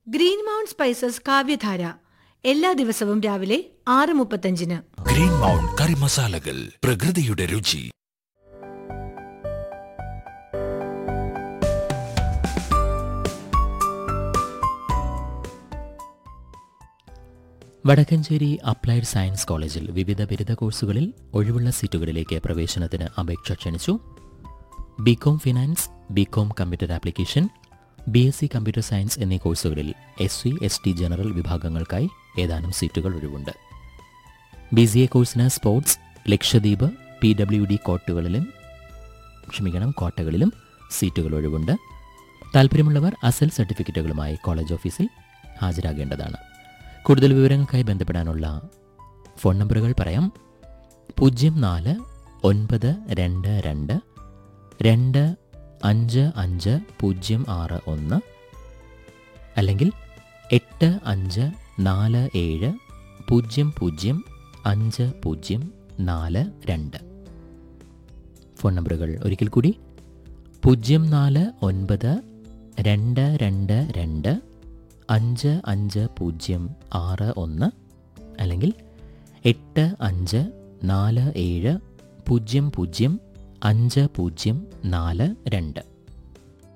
green mount spices കാവ്യധാര എല്ലാ ദിവസവും രാവിലെ ആറ് മുപ്പത്തഞ്ചിന് ഗ്രീൻ മൗണ്ട് കറി മസാലകൾ പ്രകൃതിയുടെ രുചി വടക്കഞ്ചേരി അപ്ലൈഡ് സയൻസ് കോളേജിൽ വിവിധ ബിരുദ കോഴ്സുകളിൽ ഒഴിവുള്ള സീറ്റുകളിലേക്ക് പ്രവേശനത്തിന് അപേക്ഷ ക്ഷണിച്ചു BCom finance BCom computer application B S C computer science എന്നീ കോഴ്സുകളിൽ S C S T general വിഭാഗങ്ങൾക്കായി ഏതാനും സീറ്റുകൾ ഒഴിവുണ്ട് ബി സി എ കോഴ്സിന് sports Lakshadweep P W D കോട്ടുകളിലും ക്ഷമിക്കണം കോട്ടകളിലും സീറ്റുകൾ ഒഴിവുണ്ട് താല്പര്യമുള്ളവർ അസൽ സർട്ടിഫിക്കറ്റുകളുമായി കോളേജ് ഓഫീസിൽ ഹാജരാകേണ്ടതാണ് കൂടുതൽ വിവരങ്ങൾക്കായി ബന്ധപ്പെടാനുള്ള ഫോൺ നമ്പറുകൾ പറയാം പൂജ്യം നാല് ഒൻപത് രണ്ട് രണ്ട് രണ്ട് അഞ്ച് അഞ്ച് പൂജ്യം ആറ് ഒന്ന് അല്ലെങ്കിൽ എട്ട് അഞ്ച് നാല് ഏഴ് പൂജ്യം പൂജ്യം അഞ്ച് പൂജ്യം നാല് രണ്ട് ഫോൺ നമ്പറുകൾ ഒരിക്കൽ കൂടി പൂജ്യം നാല് ഒൻപത് രണ്ട് രണ്ട് രണ്ട് അഞ്ച് അഞ്ച് പൂജ്യം ആറ് ഒന്ന് അല്ലെങ്കിൽ എട്ട് അഞ്ച് നാല് ഏഴ് പൂജ്യം പൂജ്യം അഞ്ച് പൂജ്യം നാല് രണ്ട്